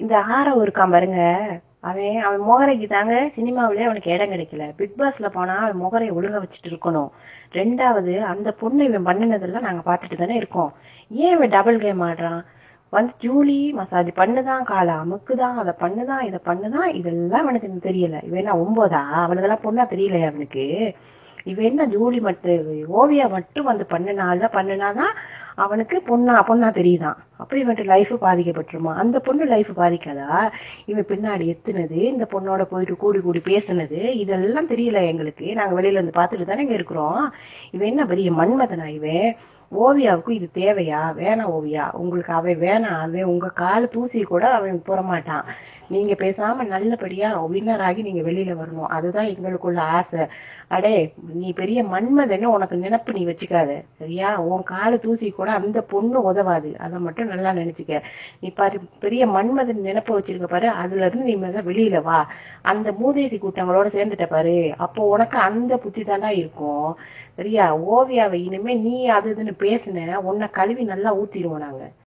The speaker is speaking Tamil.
இந்த ஆரவ் இருக்கான் பாருங்க அவன் அவன் முகரைக்கு தாங்க சினிமாவிலே அவனுக்கு இடம் கிடைக்கல பிக் பாஸ்ல போனா அவன் முகரை ஒழுங்க வச்சுட்டு இருக்கணும் ரெண்டாவது அந்த பொண்ணு இவன் பண்ணினதெல்லாம் நாங்க பார்த்துட்டு தானே இருக்கோம் ஏன் இவன் டபுள் கேம் ஆடுறான் வந்து ஜூலி மசாஜ் பண்ணுதான் காலை அமுக்குதான் அதை பண்ணுதான் இதை பண்ணுதான் இதெல்லாம் அவனுக்கு இன்னும் தெரியல இவன் என்ன ஒன்பதா அவனுக்கெல்லாம் பொண்ணா தெரியலையா அவனுக்கு இவன் என்ன ஜூலி மட்டும் ஓவியா மட்டும் வந்து பண்ணினால பண்ணினாதான் அவனுக்கு பொண்ணா பொண்ணா தெரியுதான் அப்ப இவன்ட்டு லைஃப் பாதிக்கப்பட்டுருமா அந்த பொண்ணு லைஃப் பாதிக்காதா இவன் பின்னாடி எத்துனது இந்த பொண்ணோட போயிட்டு கூடி கூடி பேசுனது இதெல்லாம் தெரியல எங்களுக்கு நாங்க வெளியில இருந்து பார்த்துட்டு தானே இங்க இருக்கிறோம் இவன் என்ன பெரிய மன்மதனா இவன் ஓவியாவுக்கு இது தேவையா வேணாம் ஓவியா உங்களுக்கு அவன் வேணாம் அவன் உங்க கால் தூசி கூட அவன் போட மாட்டான் நீங்க பேசாம நல்லபடியா வின்னர் ஆகி நீங்க வெளியில வரணும் அதுதான் எங்களுக்குள்ள ஆசை அடே நீ பெரிய மன்மதன்னு உனக்கு நினைப்பு நீ வச்சுக்காத சரியா உன் காலு தூசி கூட அந்த பொண்ணு உதவாது அதை மட்டும் நல்லா நினைச்சுக்க நீ பாரு பெரிய மன்மதன் நினைப்பு வச்சிருக்க பாரு அதுல இருந்து நீ முதல்ல வெளியில வா அந்த மூதேசி கூட்டங்களோட சேர்ந்துட்ட பாரு அப்போ உனக்கு அந்த புத்தி தானா இருக்கும் சரியா ஓவியாவை இனிமே நீ அது இதுன்னு பேசுன உன்னை கழுவி நல்லா ஊத்திடுவோம் நாங்க